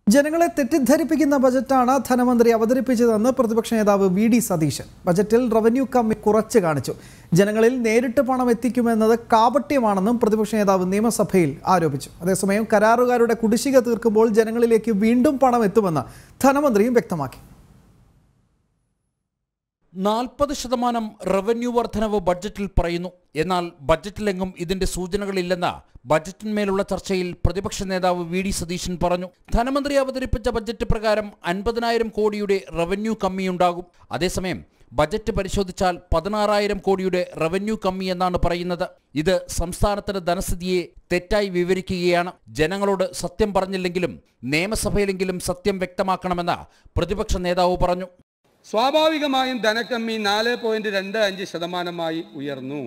ജനങ്ങളെ തെറ്റിദ്ധരിപ്പിക്കുന്ന ബജറ്റാണ് ധനമന്ത്രി അവതരിപ്പിച്ചതെന്ന് പ്രതിപക്ഷ നേതാവ് വി ഡി സതീശൻ ബജറ്റിൽ റവന്യൂ കമ്മി കുറച്ച് കാണിച്ചു ജനങ്ങളിൽ നേരിട്ട് പണം എത്തിക്കുമെന്നത് കാപട്യമാണെന്നും പ്രതിപക്ഷ നേതാവ് നിയമസഭയിൽ ആരോപിച്ചു അതേസമയം കരാറുകാരുടെ കുടിശ്ശിക തീർക്കുമ്പോൾ ജനങ്ങളിലേക്ക് വീണ്ടും പണം എത്തുമെന്ന് ധനമന്ത്രിയും വ്യക്തമാക്കി നാൽപ്പത് ശതമാനം റവന്യൂ വർധനവ് ബഡ്ജറ്റിൽ പറയുന്നു എന്നാൽ ബഡ്ജറ്റിലെങ്ങും ഇതിന്റെ സൂചനകളില്ലെന്ന് ബജറ്റിന്മേലുള്ള ചർച്ചയിൽ പ്രതിപക്ഷ നേതാവ് വി ഡി സതീശൻ പറഞ്ഞു ധനമന്ത്രി അവതരിപ്പിച്ച ബജറ്റ് പ്രകാരം അൻപതിനായിരം കോടിയുടെ റവന്യൂ കമ്മിയുണ്ടാകും അതേസമയം ബജറ്റ് പരിശോധിച്ചാൽ പതിനാറായിരം കോടിയുടെ റവന്യൂ കമ്മി എന്നാണ് പറയുന്നത് ഇത് സംസ്ഥാനത്തിന്റെ ധനസ്ഥിതിയെ തെറ്റായി വിവരിക്കുകയാണ് ജനങ്ങളോട് സത്യം പറഞ്ഞില്ലെങ്കിലും നിയമസഭയിലെങ്കിലും സത്യം വ്യക്തമാക്കണമെന്ന് പ്രതിപക്ഷ നേതാവ് പറഞ്ഞു സ്വാഭാവികമായും ധനക്കമ്മി നാല് പോയിന്റ് രണ്ട് അഞ്ച് ശതമാനമായി ഉയർന്നു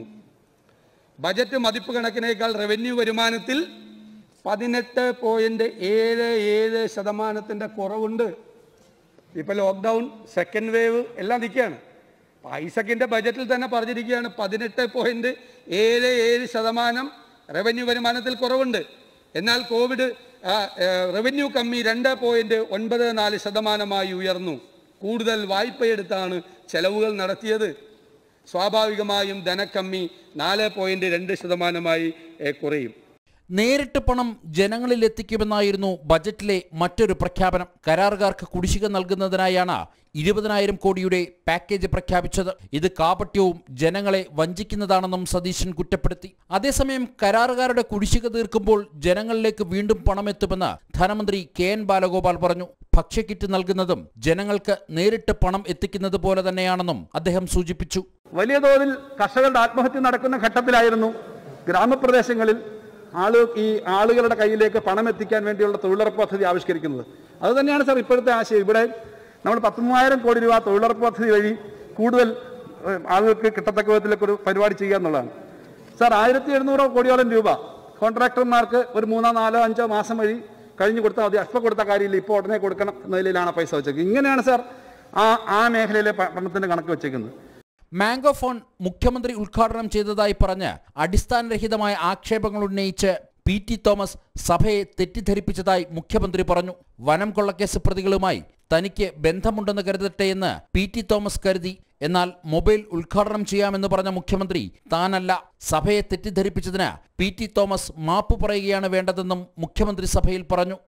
ബജറ്റ് മതിപ്പ് കണക്കിനേക്കാൾ റവന്യൂ വരുമാനത്തിൽ പതിനെട്ട് പോയിന്റ് ഏഴ് ഏഴ് ശതമാനത്തിൻ്റെ കുറവുണ്ട് ഇപ്പോൾ ലോക്ക്ഡൗൺ സെക്കൻഡ് വേവ് എല്ലാം നിൽക്കുകയാണ് ഐസക്കിൻ്റെ ബജറ്റിൽ തന്നെ പറഞ്ഞിരിക്കുകയാണ് പതിനെട്ട് പോയിന്റ് ഏഴ് ഏഴ് ശതമാനം റവന്യൂ വരുമാനത്തിൽ കുറവുണ്ട് എന്നാൽ കോവിഡ് ആ, ഏ, റവന്യൂ കമ്മി രണ്ട് പോയിന്റ് ഒൻപത് നാല് ശതമാനമായി ഉയർന്നു കൂടുതൽ വായ്പയെടുത്താണ് ചെലവുകൾ നടത്തിയത് സ്വാഭാവികമായും ധനക്കമ്മി നാല് പോയിന്റ് രണ്ട് ശതമാനമായി ഏ, കുറയും നേരിട്ട് പണം ജനങ്ങളിൽ എത്തിക്കുമെന്നായിരുന്നു ബജറ്റിലെ മറ്റൊരു പ്രഖ്യാപനം കരാറുകാർക്ക് കുടിശ്ശിക നൽകുന്നതിനായാണ് ഇരുപതിനായിരം കോടിയുടെ പാക്കേജ് പ്രഖ്യാപിച്ചത് ഇത് കാപട്യവും ജനങ്ങളെ വഞ്ചിക്കുന്നതാണെന്നും സതീശൻ കുറ്റപ്പെടുത്തി അതേസമയം കരാറുകാരുടെ കുടിശ്ശിക തീർക്കുമ്പോൾ ജനങ്ങളിലേക്ക് വീണ്ടും പണമെത്തുമെന്ന് ധനമന്ത്രി കെ എൻ ബാലഗോപാൽ പറഞ്ഞു ഭക്ഷ്യക്കിറ്റ് നൽകുന്നതും ജനങ്ങൾക്ക് നേരിട്ട് പണം എത്തിക്കുന്നത് പോലെ തന്നെയാണെന്നും അദ്ദേഹം സൂചിപ്പിച്ചു വലിയ തോതിൽ കർഷകരുടെ ആത്മഹത്യ നടക്കുന്ന ഘട്ടത്തിലായിരുന്നു ഗ്രാമപ്രദേശങ്ങളിൽ ആളു ഈ ആളുകളുടെ കയ്യിലേക്ക് പണം എത്തിക്കാൻ വേണ്ടിയുള്ള തൊഴിലുറപ്പ് പദ്ധതി ആവിഷ്കരിക്കുന്നത് അത് തന്നെയാണ് സാർ ഇപ്പോഴത്തെ ആശയം ഇവിടെ നമ്മൾ പത്ത് മൂവായിരം കോടി രൂപ തൊഴിലുറപ്പ് പദ്ധതി വഴി കൂടുതൽ ഏഹ്, ആളുകൾക്ക് കിട്ടത്തക്ക വിധത്തിലൊക്കെ ഒരു പരിപാടി ചെയ്യുക എന്നുള്ളതാണ് സാർ ആയിരത്തി എഴുന്നൂറോ കോടിയോളം രൂപ കോൺട്രാക്ടർമാർക്ക് ഒരു മൂന്നോ നാലോ അഞ്ചോ മാസം വഴി കഴിഞ്ഞ് കൊടുത്താൽ മതി അല്പം കൊടുത്ത കാര്യമില്ല ഇപ്പോൾ ഉടനെ കൊടുക്കണം എന്ന നിലയിലാണ് പൈസ വെച്ചേക്കുന്നത് ഇങ്ങനെയാണ് സാർ ആ ആ മേഖലയിലെ പ- പണത്തിന്റെ കണക്ക് വെച്ചേക്കുന്നത് മാംഗോ ഫോൺ മുഖ്യമന്ത്രി ഉദ്ഘാടനം ചെയ്തതായി പറഞ്ഞ് അടിസ്ഥാനരഹിതമായ ആക്ഷേപങ്ങൾ ഉന്നയിച്ച് പി ടി തോമസ് സഭയെ തെറ്റിദ്ധരിപ്പിച്ചതായി മുഖ്യമന്ത്രി പറഞ്ഞു വനം കൊള്ളക്കേസ് പ്രതികളുമായി തനിക്ക് ബന്ധമുണ്ടെന്ന് കരുതട്ടെ എന്ന് പി ടി തോമസ് കരുതി എന്നാൽ മൊബൈൽ ഉദ്ഘാടനം ചെയ്യാമെന്ന് പറഞ്ഞ മുഖ്യമന്ത്രി താനല്ല സഭയെ തെറ്റിദ്ധരിപ്പിച്ചതിന് പി ടി തോമസ് മാപ്പ് പറയുകയാണ് വേണ്ടതെന്നും മുഖ്യമന്ത്രി സഭയിൽ പറഞ്ഞു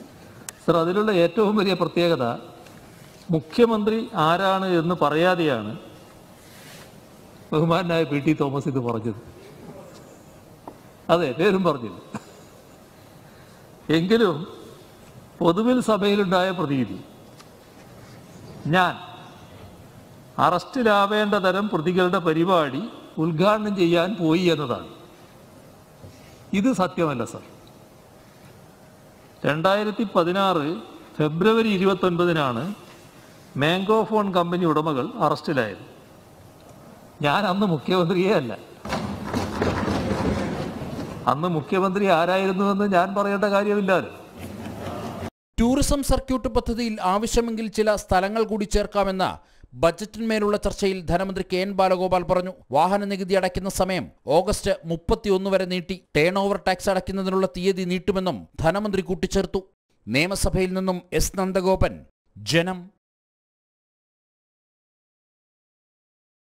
സർ അതിലുള്ള ഏറ്റവും വലിയ പ്രത്യേകത മുഖ്യമന്ത്രി ആരാണ് എന്ന് പറയാതെയാണ് ബഹുമാനായ പി ടി തോമസ് ഇത് പറഞ്ഞത് അതെ പേരും പറഞ്ഞില്ല എങ്കിലും പൊതുവിൽ സഭയിലുണ്ടായ പ്രതീതി ഞാൻ അറസ്റ്റിലാവേണ്ട തരം പ്രതികളുടെ പരിപാടി ഉദ്ഘാടനം ചെയ്യാൻ പോയി എന്നതാണ് ഇത് സത്യമല്ല സർ രണ്ടായിരത്തി പതിനാറ് ഫെബ്രുവരി ഇരുപത്തൊൻപതിനാണ് മാംഗോ ഫോൺ കമ്പനി ഉടമകൾ അറസ്റ്റിലായത് ഞാൻ അന്ന് മുഖ്യമന്ത്രിയേ അല്ല അന്ന് മുഖ്യമന്ത്രി ആരായിരുന്നുവെന്ന് ഞാൻ പറയേണ്ട കാര്യമില്ലല്ലോ ടൂറിസം സർക്യൂട്ട് പദ്ധതിയിൽ ആവശ്യമെങ്കിൽ ചില സ്ഥലങ്ങൾ കൂടി ചേർക്കാമെന്ന് ബജറ്റിന്മേലുള്ള ചർച്ചയിൽ ധനമന്ത്രി കെ എൻ ബാലഗോപാൽ പറഞ്ഞു വാഹന നികുതി അടയ്ക്കുന്ന സമയം ഓഗസ്റ്റ് മുപ്പത്തിയൊന്ന് വരെ നീട്ടി ടേൺ ഓവർ ടാക്സ് അടയ്ക്കുന്നതിനുള്ള തീയതി നീട്ടുമെന്നും ധനമന്ത്രി കൂട്ടിച്ചേർത്തു നിയമസഭയിൽ നിന്നും എസ് നന്ദഗോപൻ ജനം